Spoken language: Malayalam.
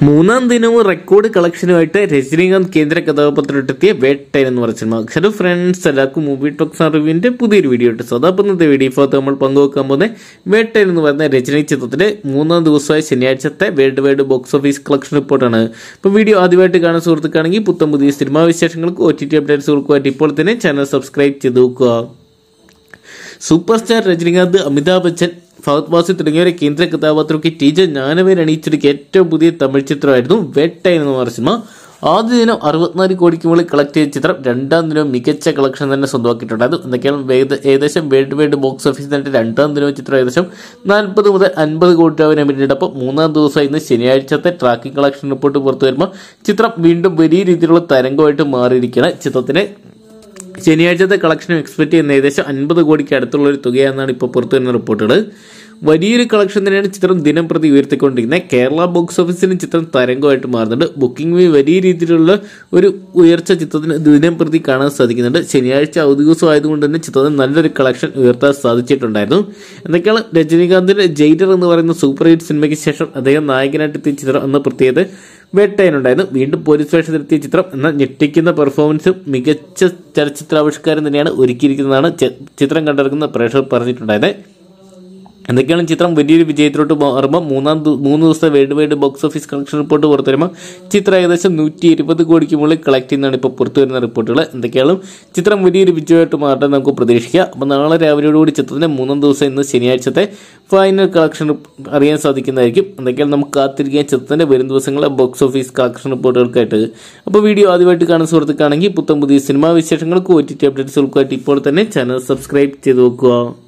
മൂന്നാം ദിനവും റെക്കോർഡ് കളക്ഷനുമായിട്ട് രജനീകാന്ത് കേന്ദ്ര കഥാപാത്രത്തെത്തിയ വേട്ടൻ എന്ന് പറഞ്ഞ സിനിമ ഹലോ ഫ്രണ്ട്സ് എല്ലാവർക്കും മൂവി ടോക്സ് റിവ്യൂവിന്റെ പുതിയൊരു വീഡിയോ ഇട്ട് സോ അപ്പോൾ ഇന്നത്തെ വീഡിയോ ഭാഗത്ത് നമ്മൾ പങ്കുവെക്കാൻ പോകുന്ന വേട്ടൻ എന്ന് പറയുന്ന രജനി ചിത്രത്തിന്റെ മൂന്നാം ദിവസമായ ശനിയാഴ്ചത്തെ world wide box office collection റിപ്പോർട്ടാണ് ഇപ്പോൾ വീഡിയോ ആദ്യമായിട്ട് കാണുന്ന സുഹൃത്തുക്കാണെങ്കിൽ പുത്തം പുതിയ സിനിമാ വിശേഷങ്ങൾക്ക് ഒ ടി ടി അപ്ഡേറ്റ്സ് കൊടുക്കുവായിട്ട് ഇപ്പോൾ തന്നെ ചാനൽ സബ്സ്ക്രൈബ് ചെയ്ത് നോക്കുക സൂപ്പർ സ്റ്റാർ രജനീകാന്ത് അമിതാഭ് ബച്ചൻ ഫഹദ് വാസി തുടങ്ങിയവരെ കേന്ദ്ര കഥാപാത്രമൊക്കെ ടീച്ചർ ജ്ഞാനവേർ അണിയിച്ചെടുക്കിയ ഏറ്റവും പുതിയ തമിഴ് ചിത്രമായിരുന്നു വേട്ട എന്ന് പറഞ്ഞ സിനിമ ആദ്യ ദിനം അറുപത്തിനാല് കോടിക്ക് മുകളിൽ കളക്ട് ചെയ്ത ചിത്രം രണ്ടാം ദിനം മികച്ച കളക്ഷൻ തന്നെ സ്വന്തമാക്കിയിട്ടുണ്ടായിരുന്നു എന്തൊക്കെയാണ് വേഗ- ഏകദേശം വേൾഡ് വൈഡ് ബോക്സ് ഓഫീസിൽ നിന്നിട്ട് രണ്ടാം ദിനം ചിത്രം ഏകദേശം നാൽപ്പത് മുതൽ അൻപത് കോടി രൂപ വരെ പിന്നീടപ്പോൾ മൂന്നാം ദിവസം ഇന്ന് ശനിയാഴ്ചത്തെ ട്രാക്കിംഗ് കളക്ഷൻ റിപ്പോർട്ട് പുറത്തു വരുമ്പോൾ ചിത്രം വീണ്ടും വലിയ രീതിയിലുള്ള തരംഗമായിട്ട് മാറിയിരിക്കുകയാണ് ചിത്രത്തിന് ശനിയാഴ്ചത്തെ കളക്ഷനും എക്സ്പെക്ട് ചെയ്യുന്ന ഏകദേശം അൻപത് കോടിക്ക് അടുത്തുള്ള ഒരു തുകയാണെന്നാണ് ഇപ്പോൾ പുറത്തു വരുന്ന റിപ്പോർട്ടുകൾ വലിയൊരു കളക്ഷൻ തന്നെയാണ് ചിത്രം ദിനം പ്രതി ഉയർത്തിക്കൊണ്ടിരിക്കുന്നത് കേരള ബോക്സ് ഓഫീസിലും ചിത്രം തരംഗമായിട്ട് മാറുന്നുണ്ട് ബുക്കിംഗ് വഴി വലിയ രീതിയിലുള്ള ഒരു ഉയർച്ച ചിത്രത്തിന് ദിനം പ്രതി കാണാൻ സാധിക്കുന്നുണ്ട് ശനിയാഴ്ച അവധി ദിവസം ആയതുകൊണ്ട് തന്നെ ചിത്രത്തിന് നല്ലൊരു കളക്ഷൻ ഉയർത്താൻ സാധിച്ചിട്ടുണ്ടായിരുന്നു എന്തൊക്കെയാണ് രജനീകാന്തിന്റെ ജയിലർ എന്ന് പറയുന്ന സൂപ്പർ ഹിറ്റ് സിനിമയ്ക്ക് ശേഷം അദ്ദേഹം നായകനായിട്ട് എത്തിയ ചിത്രം എന്ന പ്രത്യേകത വേട്ടയനുണ്ടായിരുന്നു വീണ്ടും പോലീസ് വേഷത്തിലെത്തിയ ചിത്രം എന്ന ഞെട്ടിക്കുന്ന പെർഫോമൻസും മികച്ച ചലച്ചിത്രാവിഷ്കാരം തന്നെയാണ് ഒരുക്കിയിരിക്കുന്നതാണ് ചി- ചിത്രം കണ്ടിറക്കുന്ന പ്രേക്ഷകർ പറഞ്ഞിട്ടുണ്ടായത് എന്തൊക്കെയാണ് ചിത്രം വലിയൊരു വിജയത്തിലോട്ട് മാറുമ്പോൾ മൂന്നാം ദു- മൂന്ന് ദിവസത്തെ world wide box office collection report പുറത്തു വരുമ്പോൾ ചിത്രം ഏകദേശം നൂറ്റി ഇരുപത് കോടിക്ക് മുകളിൽ കളക്ട് ചെയ്യുന്നതാണ് ഇപ്പോൾ പുറത്തു വരുന്ന റിപ്പോർട്ടുകൾ എന്തൊക്കെയാണ് ചിത്രം വലിയൊരു വിജയമായിട്ട് മാറാൻ നമുക്ക് പ്രതീക്ഷിക്കാം അപ്പോൾ നാളെ രാവിലെയോടുകൂടി ചിത്രത്തിന്റെ മൂന്നാം ദിവസം ഇന്ന് ശനിയാഴ്ചത്തെ ഫൈനൽ കളക്ഷൻ അറിയാൻ സാധിക്കുന്നതായിരിക്കും എന്തൊക്കെയാണ് നമുക്ക് കാത്തിരിക്കാൻ ചിത്രത്തിന്റെ വരും ദിവസങ്ങളിലെ ബോക്സ് ഓഫീസ് കളക്ഷൻ റിപ്പോർട്ടുകൾക്കായിട്ട് അപ്പോൾ വീഡിയോ ആദ്യമായിട്ട് കാണുന്ന സുഹൃത്തുക്കാണെങ്കിൽ പുത്തം പുതിയ സിനിമാ വിശേഷങ്ങൾക്ക് ഒ ടി ടി അപ്ഡേറ്റ്സുകൾക്കായിട്ട് ഇപ്പോൾ തന്നെ ചാനൽ സബ്സ്ക്രൈബ് ചെയ്ത് നോക്കുക